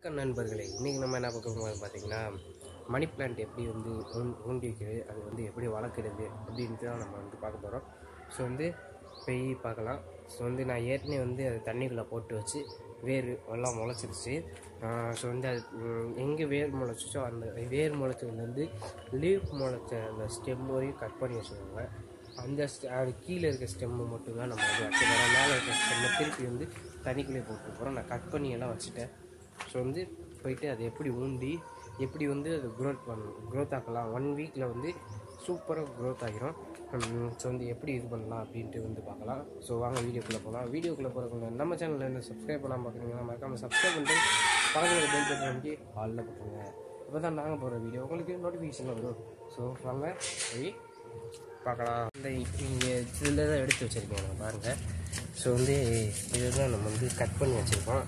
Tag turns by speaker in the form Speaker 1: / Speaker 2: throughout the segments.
Speaker 1: வணக்கம் நண்பர்களே இன்றைக்கி நம்ம என்ன பார்க்க போகிறோம் பார்த்தீங்கன்னா மணி பிளான்ட் எப்படி வந்து ஊன்- ஊண்டி வைக்கிறது அது வந்து எப்படி வளர்க்குறது அப்படின்ட்டு தான் நம்ம வந்து பார்க்க போகிறோம் ஸோ வந்து போய் பார்க்கலாம் ஸோ வந்து நான் ஏற்கனவே வந்து அது தண்ணிக்குள்ளே போட்டு வச்சு வேர் எல்லாம் முளைச்சிருச்சு ஸோ வந்து அது எங்கே வேர் முளைச்சிச்சோ அந்த வேர் முளைச்சதுலேருந்து லீஃப் முளைச்ச அந்த ஸ்டெம் வரையும் கட் பண்ணி வச்சுக்கோங்க அந்த ஸ்டெ- அது கீழே இருக்க ஸ்டெம்மு மட்டும் தான் நம்ம வந்து வைக்க போகிறோம் மேலே இருக்க ஸ்டெம்மை திருப்பி வந்து தண்ணிக்குள்ளே போட்டு போகிறோம் நான் கட் பண்ணி எல்லாம் வச்சுட்டேன் ஸோ வந்து போயிட்டு அதை எப்படி ஊண்டி எப்படி வந்து அது க்ரோத் பண்ணணும் க்ரோத் ஆக்கலாம் ஒன் வீக்கில் வந்து சூப்பராக க்ரோத் ஆகிரும் ஸோ வந்து எப்படி இது பண்ணலாம் அப்படின்ட்டு வந்து பார்க்கலாம் ஸோ வாங்க வீடியோக்குள்ளே போகலாம் வீடியோக்குள்ளே போகிறவங்க நம்ம சேனலில் என்ன சப்ஸ்கிரைப் பண்ணாமல் பார்க்குறீங்கன்னா மறக்காமல் சப்ஸ்கிரைப் பண்ணிட்டு பக்கத்தில் பெல் பட்டன் அமைக்கி ஆளில் போட்டுருங்க இப்போ தான் நாங்கள் போகிற வீடியோ உங்களுக்கு நோட்டிஃபிகேஷன் வரும் ஸோ வாங்க போய் பார்க்கலாம் இந்த இங்கே இதில் தான் எடுத்து வச்சுருக்கேன் நான் பாருங்கள் ஸோ வந்து இதுதான் நம்ம வந்து கட் பண்ணி வச்சுருக்கோம்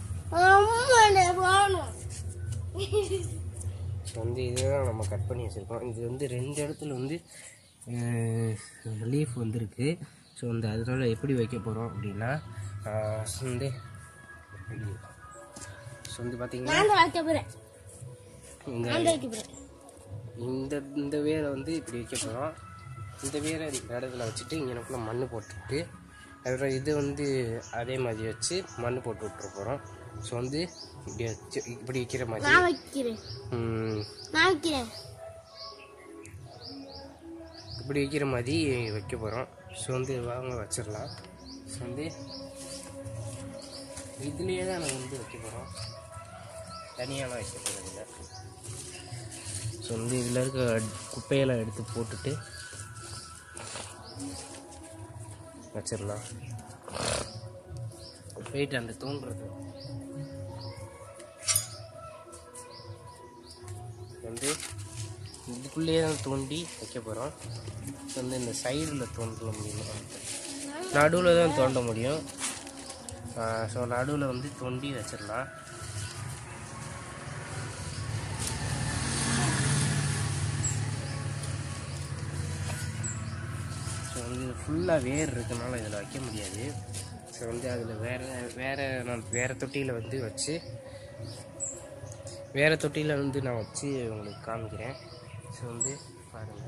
Speaker 1: ஸோ வந்து இதுதான் நம்ம கட் பண்ணி வச்சுருக்கோம் இது வந்து ரெண்டு இடத்துல வந்து லீஃப் வந்துருக்கு ஸோ வந்து அதனால எப்படி வைக்க போகிறோம் அப்படின்னா ஆஹ் so வந்து ஸோ வந்து பார்த்தீங்கன்னா இந்த இந்த இந்த வேரை வந்து இப்படி வைக்க போகிறோம் இந்த வேரை இந்த இடத்துல வச்சுட்டு இங்கனக்குள்ள மண் போட்டுட்டு அதுக்கப்புறம் இது வந்து அதே மாதிரி வச்சு மண் போட்டு விட்டுற போகிறோம் ஸோ வந்து இப்படி வச்சு இப்படி வைக்கிற மாதிரி
Speaker 2: நான் வைக்கிறேன்
Speaker 1: ம்,
Speaker 2: நான் வைக்கிறேன்
Speaker 1: இப்படி வைக்கிற மாதிரி வைக்க போகிறோம் ஸோ வந்து வாங்க வச்சிடலாம் ஸோ வந்து இதுலேயே தான் நம்ம வந்து வைக்க போகிறோம் தனியாலாம் வைக்க போகிறது இல்லை ஸோ வந்து இதில் இருக்க குப்பையெல்லாம் எடுத்து போட்டுட்டு வச்சிடலாம் போயிட்டு அந்த தோன்றது வந்து இதுக்குள்ளேயே தான் தோண்டி வைக்க போகிறோம் வந்து இந்த சைடில் தோண்ட முடியும் நடுவில் தான் தோண்ட முடியும் ஸோ நடுவில் வந்து தோண்டி வச்சிடலாம் ஸோ வந்து ஃபுல்லாக வேர் இருக்கனால இதில் வைக்க முடியாது ஸோ வந்து அதில் வேறு வேறு நான் வேறு தொட்டியில் வந்து வச்சு வேறு தொட்டியில் வந்து நான் வச்சு உங்களுக்கு காமிக்கிறேன் ஸோ வந்து பாருங்கள்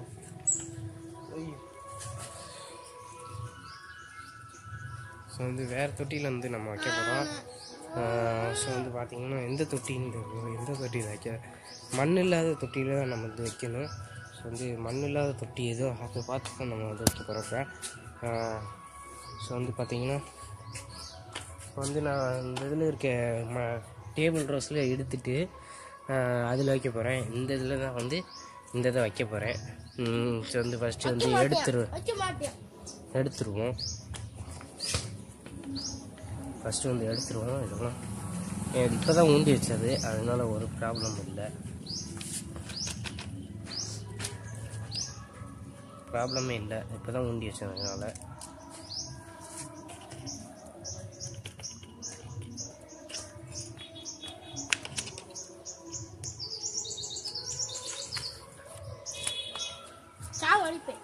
Speaker 1: ஸோ வந்து வேறு தொட்டியில் வந்து நம்ம வைக்க போகிறோம் ஸோ வந்து பார்த்திங்கன்னா எந்த தொட்டின்னு எந்த தொட்டியில் வைக்க மண் இல்லாத தொட்டியில் தான் நம்ம வந்து வைக்கணும் ஸோ வந்து மண் இல்லாத தொட்டி ஏதோ அதை பார்த்து தான் நம்ம வந்து வைக்க போகிறோம் ஸோ வந்து பார்த்திங்கன்னா இப்போ வந்து நான் இந்த இதில் இருக்க ம டேபிள் ரோஸில் எடுத்துட்டு அதில் வைக்க போகிறேன் இந்த இதில் தான் வந்து இந்த இதை வைக்க போகிறேன் ஸோ வந்து ஃபஸ்ட்டு வந்து எடுத்துரு
Speaker 2: வைக்க மாட்டேன்
Speaker 1: எடுத்துருவோம் ஃபஸ்ட்டு வந்து எடுத்துருவோம் இதெல்லாம் இப்போ தான் ஊண்டி வச்சது அதனால ஒரு ப்ராப்ளம் இல்லை ப்ராப்ளமே இல்லை இப்போ தான் ஊண்டி வச்சதுனால
Speaker 2: சாவு அடிப்பேன்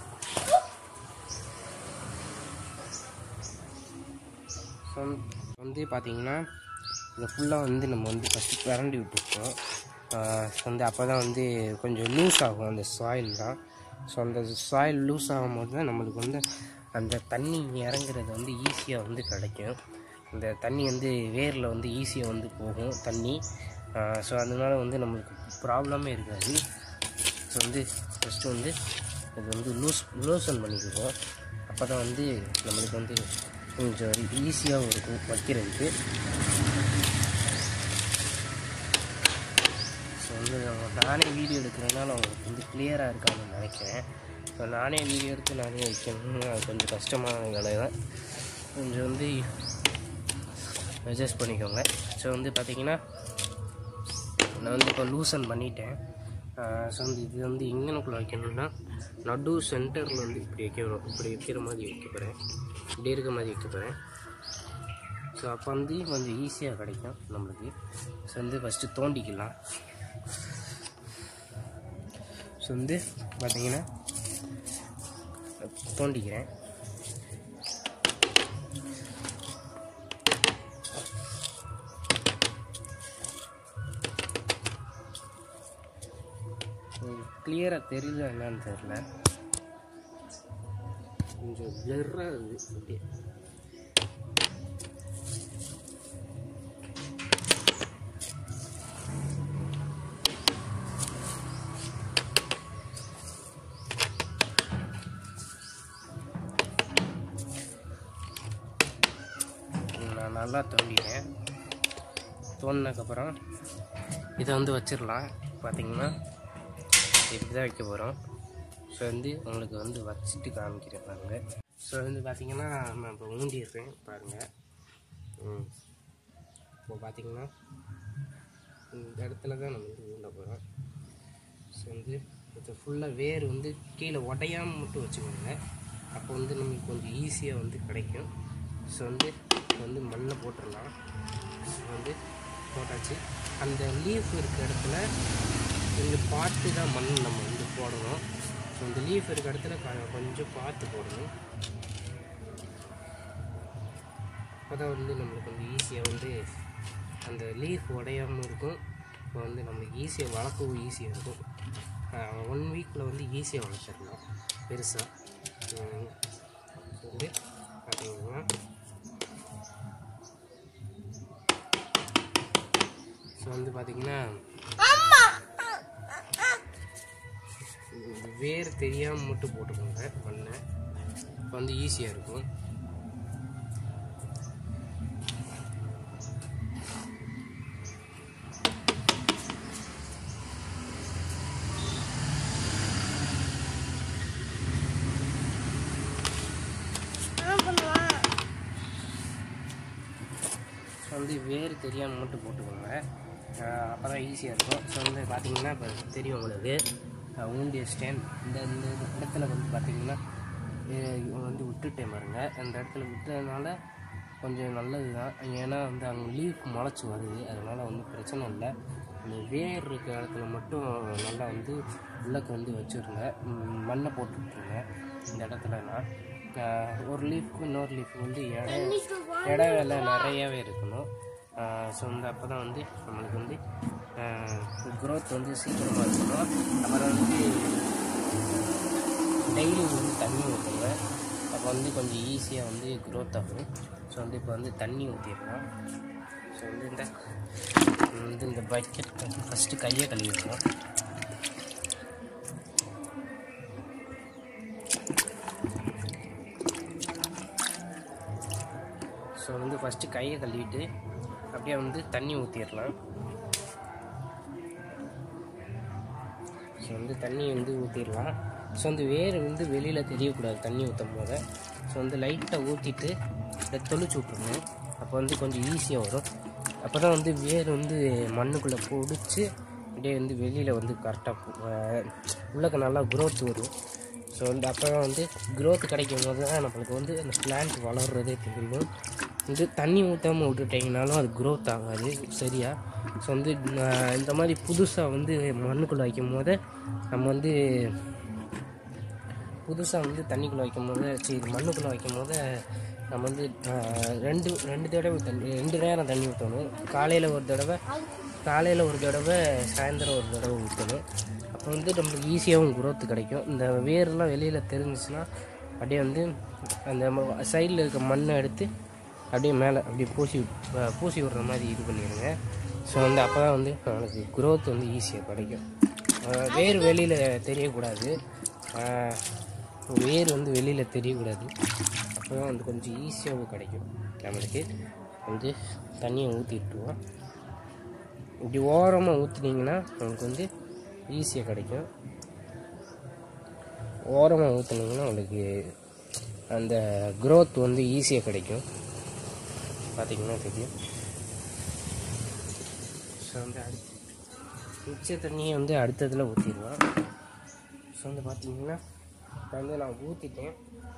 Speaker 1: ஸோ வந்து பார்த்தீங்கன்னா இதை ஃபுல்லாக வந்து நம்ம வந்து ஃபஸ்ட்டு பிரண்டி விட்டுருக்கோம் ஸோ வந்து அப்போ தான் வந்து கொஞ்சம் லூஸ் ஆகும் அந்த சாயில்லாம் ஸோ அந்த சாயில் லூஸ் ஆகும்போது தான் நம்மளுக்கு வந்து அந்த தண்ணி இறங்குறது வந்து ஈஸியாக வந்து கிடைக்கும் அந்த தண்ணி வந்து வேரில் வந்து ஈஸியாக வந்து போகும் தண்ணி ஸோ அதனால வந்து நம்மளுக்கு ப்ராப்ளமே இருக்காது ஸோ வந்து ஃபஸ்ட்டு வந்து இது வந்து லூஸ் லூசன் பண்ணிக்குவோம் அப்போ தான் வந்து நம்மளுக்கு வந்து கொஞ்சம் ஈஸியாகவும் இருக்கும் வைக்கிறதுக்கு ஸோ வந்து நம்ம நானே வீடியோ எடுக்கிறதுனால அவங்களுக்கு வந்து கிளியராக இருக்கான்னு நினைக்கிறேன் ஸோ நானே வீடியோ எடுத்து நானே வைக்கணும்னு அது கொஞ்சம் கஷ்டமான வேலை தான் கொஞ்சம் வந்து அட்ஜஸ்ட் பண்ணிக்கோங்க ஸோ வந்து பார்த்தீங்கன்னா நான் வந்து இப்போ லூசன் பண்ணிட்டேன் ஸோ வந்து இது வந்து எங்கனக்குள்ளே வைக்கணும்னா நடு சென்டரில் வந்து இப்படி வைக்கணும் இப்படி வைக்கிற மாதிரி வைக்க போகிறேன் இப்படி இருக்க மாதிரி வைக்க போகிறேன் ஸோ அப்போ வந்து கொஞ்சம் ஈஸியாக கிடைக்கும் நம்மளுக்கு ஸோ வந்து ஃபஸ்ட்டு தோண்டிக்கலாம் ஸோ வந்து பார்த்தீங்கன்னா தோண்டிக்கிறேன் கிளியராக தெரியல என்னன்னு தெரில கொஞ்சம் பிளர்ராக இருக்குது அப்படியே நான் நல்லா தோண்டிட்டேன் தோண்டினதுக்கப்புறம் இதை வந்து வச்சிடலாம் பார்த்தீங்கன்னா இப்படி தான் வைக்க போகிறோம் ஸோ வந்து உங்களுக்கு வந்து வச்சுட்டு காமிக்கிறேன் பாருங்கள் ஸோ வந்து பார்த்தீங்கன்னா நான் இப்போ ஊண்டிடுறேன் பாருங்கள் ம் இப்போ பார்த்தீங்கன்னா இந்த இடத்துல தான் நம்ம வந்து ஊண்ட போகிறோம் ஸோ வந்து இது ஃபுல்லாக வேர் வந்து கீழே உடையாமல் மட்டும் வச்சுக்கோங்க அப்போ வந்து நமக்கு கொஞ்சம் ஈஸியாக வந்து கிடைக்கும் ஸோ வந்து இப்போ வந்து மண்ணை போட்டுடலாம் ஸோ வந்து போட்டாச்சு அந்த லீஃப் இருக்க இடத்துல இந்த பார்த்து தான் மண் நம்ம வந்து போடணும் ஸோ இந்த லீஃப் இருக்க இடத்துல கொ- கொஞ்சம் பார்த்து போடணும் அப்போ தான் வந்து நம்மளுக்கு வந்து ஈஸியாக வந்து அந்த லீஃப் உடையாமல் இருக்கும் இப்போ வந்து நம்மளுக்கு ஈஸியாக வளர்க்கவும் ஈஸியாக இருக்கும் ஒன் வீக்கில் வந்து ஈஸியாக வளர்த்துடலாம் பெருசாக வந்து பார்த்தீங்கன்னா ஸோ வந்து பார்த்தீங்கன்னா வேர் தெரியாமல் மட்டும் போட்டுக்கோங்க மண்ணை இப்போ வந்து ஈஸியாக இருக்கும் ஸோ வந்து வேர் தெரியாமல் மட்டும் போட்டுக்கோங்க அப்போ தான் ஈஸியாக இருக்கும் ஸோ வந்து பார்த்தீங்கன்னா இப்போ தெரியும் உங்களுக்கு அஹ் ஊண்டி வச்சிட்டேன் இந்த இந்த இடத்துல வந்து பார்த்தீங்கன்னா அஹ் இவங்க வந்து விட்டுட்டேன் பாருங்க அந்த இடத்துல விட்டதுனால கொஞ்சம் நல்லது தான் ஏன்னா வந்து அங்கே லீஃப் முளைச்சி வருது அதனால் வந்து பிரச்சனை இல்லை அந்த வேர் இருக்க இடத்துல மட்டும் நல்லா வந்து உள்ளக்க வந்து வச்சுருங்க ம், மண்ணை போட்டு விட்ருங்க இந்த இடத்துலலாம் அஹ் ஒரு லீஃப்க்கு இன்னொரு லீஃப்க்கு வந்து இடம் இட வேலை நிறையவே இருக்கணும் ஸோ வந்து அப்போ தான் வந்து நம்மளுக்கு வந்து க்ரோத் வந்து சீக்கிரமாக இருக்கணும் அப்புறம் வந்து டெய்லி வந்து தண்ணி ஊற்றுங்க அப்போ வந்து கொஞ்சம் ஈஸியாக வந்து க்ரோத் ஆகும் ஸோ வந்து இப்போ வந்து தண்ணி ஊற்றிடலாம் ஸோ வந்து இந்த வந்து இந்த பக்கெட் வந்து ஃபஸ்ட்டு கையை கழுவிடலாம் ஸோ வந்து ஃபஸ்ட்டு கையை கழுவிட்டு அப்படியே வந்து தண்ணி ஊற்றிடலாம் ஸோ வந்து தண்ணி வந்து ஊற்றிடலாம் ஸோ வந்து வேர் வந்து வெளியில் தெரியக்கூடாது தண்ணி ஊற்றும் போது ஸோ வந்து லைட்டாக ஊற்றிட்டு இதை தெளிச்சு விட்ருணும் அப்போ வந்து கொஞ்சம் ஈஸியாக வரும் அப்போ தான் வந்து வேர் வந்து மண்ணுக்குள்ளே பிடிச்சி அப்படியே வந்து வெளியில் வந்து கரெக்டாக உள்ளக்க நல்லா growth வரும் ஸோ வந்து அப்போ தான் வந்து growth கிடைக்கும் போது தான் நம்மளுக்கு வந்து அந்த பிளான்ட் வளர்றதே தெரியும் இது தண்ணி ஊற்றாமல் விட்டுட்டிங்கனாலும் அது growth ஆகாது சரியா ஸோ வந்து நான் இந்த மாதிரி புதுசாக வந்து மண்ணுக்குள்ளே வைக்கும் போது நம்ம வந்து புதுசாக வந்து தண்ணிக்குள்ளே வைக்கும் போது சரி மண்ணுக்குள்ளே வைக்கும் போது நம்ம வந்து ஆஹ், ரெண்டு ரெண்டு தடவை தண்ணி ரெண்டு நேரம் தண்ணி ஊற்றணும் காலையில் ஒரு தடவை காலையில் ஒரு தடவை சாயந்தரம் ஒரு தடவை ஊற்றணும் அப்போ வந்து நம்மளுக்கு ஈஸியாகவும் growth கிடைக்கும் இந்த வேர்லாம் வெளியில் தெரிஞ்சிச்சுன்னா அப்படியே வந்து அந்த சைடில் இருக்க மண்ணை எடுத்து அப்படியே மேலே அப்படியே பூசி விட்- ஆஹ், பூசி விடுற மாதிரி இது பண்ணிடுங்க ஸோ வந்து அப்போ தான் வந்து நம்மளுக்கு growth வந்து ஈஸியாக கிடைக்கும் ஆஹ், வேர் வெளியில் தெரியக்கூடாது ஆஹ், வேர் வந்து வெளியில் தெரியக்கூடாது அப்போ தான் வந்து கொஞ்சம் ஈஸியாகவும் கிடைக்கும் நம்மளுக்கு வந்து தண்ணியை ஊற்றி விட்டுருவோம் இப்படி ஓரமாக ஊற்றுனீங்கன்னா உங்களுக்கு வந்து ஈஸியாக கிடைக்கும் ஓரமாக ஊற்றுனீங்கன்னா உங்களுக்கு அந்த growth வந்து ஈஸியாக கிடைக்கும் பார்த்தீங்கன்னா தெரியும் ஸோ வந்து அடுத்து மிச்ச தண்ணியை வந்து அடுத்ததில் ஊற்றிடுவோம் ஸோ வந்து பார்த்தீங்கன்னா இப்போ வந்து நான் ஊற்றிட்டேன்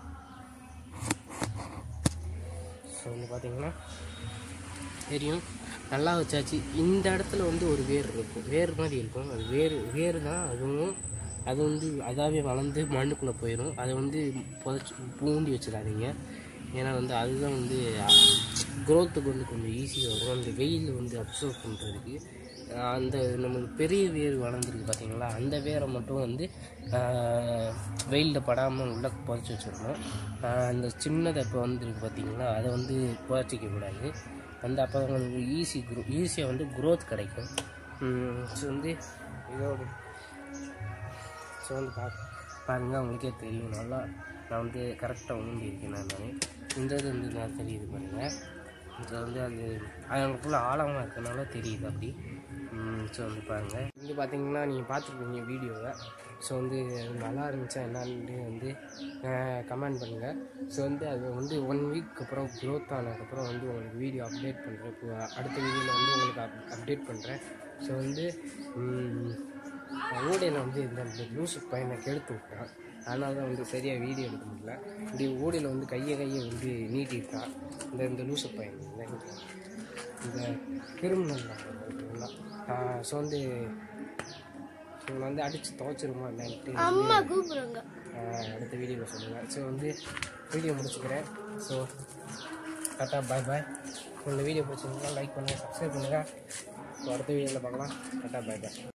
Speaker 1: ஸோ வந்து பார்த்தீங்கன்னா தெரியும் நல்லா வச்சாச்சு இந்த இடத்துல வந்து ஒரு வேர் இருக்கும் வேர் மாதிரி இருக்கும் அது வேர் வேர் தான் அதுவும் அது வந்து அதாவே வளர்ந்து மண்ணுக்குள்ளே போயிடும் அதை வந்து புதைச்சி பூண்டி வச்சிடாதீங்க ஏன்னா வந்து அதுதான் வந்து க்ரோத்துக்கு வந்து கொஞ்சம் ஈஸியாக வரும் அந்த வெயில் வந்து அப்சர்வ் பண்ணுறதுக்கு அந்த நம்மளுக்கு பெரிய வேர் வளர்ந்துருக்கு பார்த்தீங்களா அந்த வேரை மட்டும் வந்து வெயிலில் படாமல் உள்ள புதைச்சி வச்சிடணும் ஆஹ் அந்த சின்னதை இப்போ வந்துருக்கு பார்த்தீங்களா அதை வந்து புதைச்சிக்க கூடாது அந்த அப்போ உங்களுக்கு ஈஸி க்ரோ ஈஸியாக வந்து க்ரோத் கிடைக்கும் ஸோ வந்து இதோட ஸோ வந்து பா பாருங்கள் அவங்களுக்கே தெரியும் நல்லா நான் வந்து கரெக்டாக ஊண்டி இருக்கேன் நான் நான் இந்த இது வந்து நான் தெரியுது பாருங்கள் இது வந்து அது அதுக்குள்ளே ஆழமாக இருக்கனால தெரியுது அப்படி ஸோ வந்து பாருங்கள் வந்து பார்த்தீங்கன்னா நீங்கள் பார்த்துருப்பீங்க வீடியோவை ஸோ வந்து அது நல்லா இருந்துச்சா என்னான்னு வந்து கமெண்ட் பண்ணுங்கள் ஸோ வந்து அது வந்து ஒன் வீக் அப்புறம் க்ரோத் ஆனதுக்கப்புறம் வந்து உங்களுக்கு வீடியோ அப்டேட் பண்ணுறேன் இப்போ அடுத்த வீடியோவில் வந்து உங்களுக்கு அப் அப்டேட் பண்ணுறேன் ஸோ வந்து ம், ஓடையில் வந்து இந்த இந்த லூசு பையனை கெடுத்து விட்டான் அதனால தான் வந்து சரியாக வீடியோ எடுக்க முடியல இப்படி ஓடையில் வந்து கையை கையை வந்து நீட்டிட்டான் இந்த இந்த லூசு பையன் இந்த இந்த கிரிமினல் ஸோ வந்து இவனை வந்து அடித்து துவைச்சிருமா என்னன்ட்டு
Speaker 2: அம்மா கூப்பிடுங்க
Speaker 1: ஆஹ் அடுத்த வீடியோவில் சொல்லுங்கள் ஸோ வந்து வீடியோ முடிச்சுக்கிறேன் ஸோ டாட்டா பாய் பாய் இந்த வீடியோ பிடிச்சிருந்தா லைக் பண்ணுங்கள் சப்ஸ்கிரைப் பண்ணுங்கள் ஸோ அடுத்த வீடியோவில் பார்க்கலாம் டாட்டா பாய் பாய்